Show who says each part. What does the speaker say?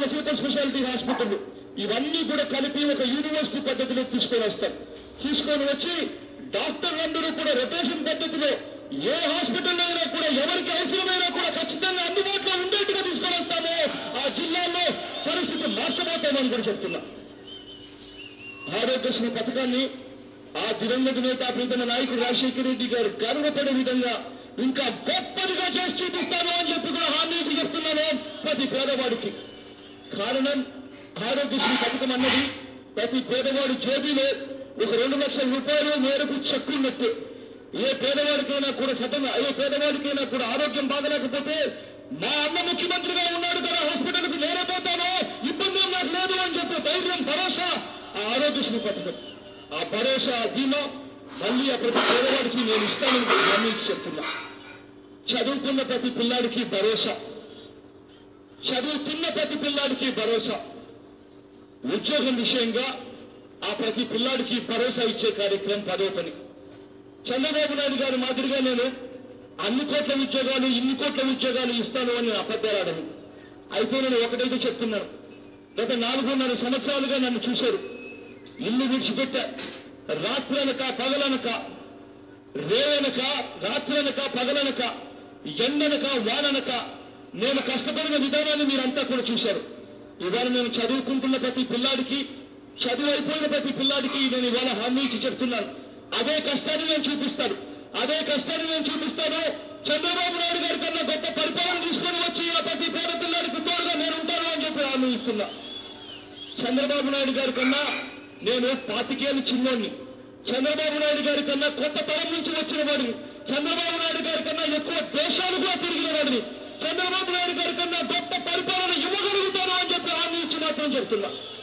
Speaker 1: ఉన్న super speciality hospital ఇవన్నీ కూడా కలిపి ఒక యూనివర్సిటీ పద్ధతిలో తీసుకొని వస్తాం తీసుకొని వచ్చి డాక్టర్లందరూ కూడా రొటేషన్ పద్ధతిలో ఏ హాస్పిటల్ అయినా కూడా ఎవరికి అవసరమైనా కూడా ఖచ్చితంగా అందుబాటులో ఉండేట్టుగా తీసుకొని వస్తామో ఆ జిల్లాలో పరిస్థితి మార్చబోతామని కూడా చెప్తున్నా ఆరోగ్యశ్రీ పథకాన్ని ఆ దివంగత నేత ప్రీతమ నాయకుడు రాజశేఖర రెడ్డి గారు గర్వపడే విధంగా ఇంకా గొప్పదిగా చేసి చూపిస్తాను అని చెప్పి కూడా హామీ ఇచ్చి చెప్తున్నాను ప్రతి పేదవాడికి కారణం ఆరోగ్యశ్రీ పథకం అన్నది ప్రతి పేదవాడి జేబీలో ఒక రెండు లక్షల రూపాయలు మేరకు చెక్కున్నట్టు ఏ పేదవాడికైనా కూడా సడన్ ఏ పేదవాడికైనా కూడా ఆరోగ్యం బాగలేకపోతే మా అన్న ముఖ్యమంత్రిగా ఉన్నాడు కదా హాస్పిటల్కి నేనే పోతాను ఇబ్బంది ఏం నాకు లేదు అని చెప్పి ధైర్యం భరోసా ఆ ఆరోగ్యశ్రీ పథకం ఆ భరోసా ఆ ధీమా మళ్ళీ ఆ ప్రతి పేదవాడికి నేను ఇస్తానని కూడా హామీ ఇచ్చి చెప్తున్నా చదువుకున్న ప్రతి పిల్లాడికి భరోసా చదువుతున్న ప్రతి పిల్లాడికి భరోసా ఉద్యోగం విషయంగా ఆ ప్రతి పిల్లాడికి భరోసా ఇచ్చే కార్యక్రమం పదో పని చంద్రబాబు నాయుడు గారి మాదిరిగా నేను అన్ని కోట్ల ఉద్యోగాలు ఇన్ని కోట్ల ఉద్యోగాలు ఇస్తాను అని అబద్ధాలాడను అయితే నేను ఒకటైతే చెప్తున్నాను గత నాలుగున్నర సంవత్సరాలుగా నన్ను చూశారు ఇల్లు విడిచిపెట్టా రాత్రనక పగలనక రేవనక రాత్రనక పగలనక ఎండనక వాననక నేను కష్టపడిన విధానాన్ని మీరంతా కూడా చూశారు ఇవాళ నేను చదువుకుంటున్న ప్రతి పిల్లాడికి చదువు అయిపోయిన ప్రతి పిల్లాడికి నేను ఇవాళ హామీ ఇచ్చి చెప్తున్నాను అదే కష్టాన్ని నేను చూపిస్తాను అదే కష్టాన్ని నేను చూపిస్తాను చంద్రబాబు నాయుడు గారి కన్నా గొప్ప పరిపాలన తీసుకొని వచ్చి ఆ ప్రతి పేద పిల్లాడికి తోడుగా నేను ఉంటాను అని చెప్పి హామీ ఇస్తున్నా చంద్రబాబు నాయుడు గారి కన్నా నేను పాతికేళ్ళు చిన్నోడిని చంద్రబాబు నాయుడు గారి కన్నా కొత్త తరం నుంచి వచ్చిన వాడిని చంద్రబాబు నాయుడు గారి కన్నా ఎక్కువ దేశాలు కూడా తిరిగిన వాడిని చంద్రబాబు నాయుడు గారి కన్నా గొప్ప పరిపాలన ఇవ్వగలుగుతాను అని చెప్పి హామీ ఇచ్చి మాత్రం చెప్తున్నా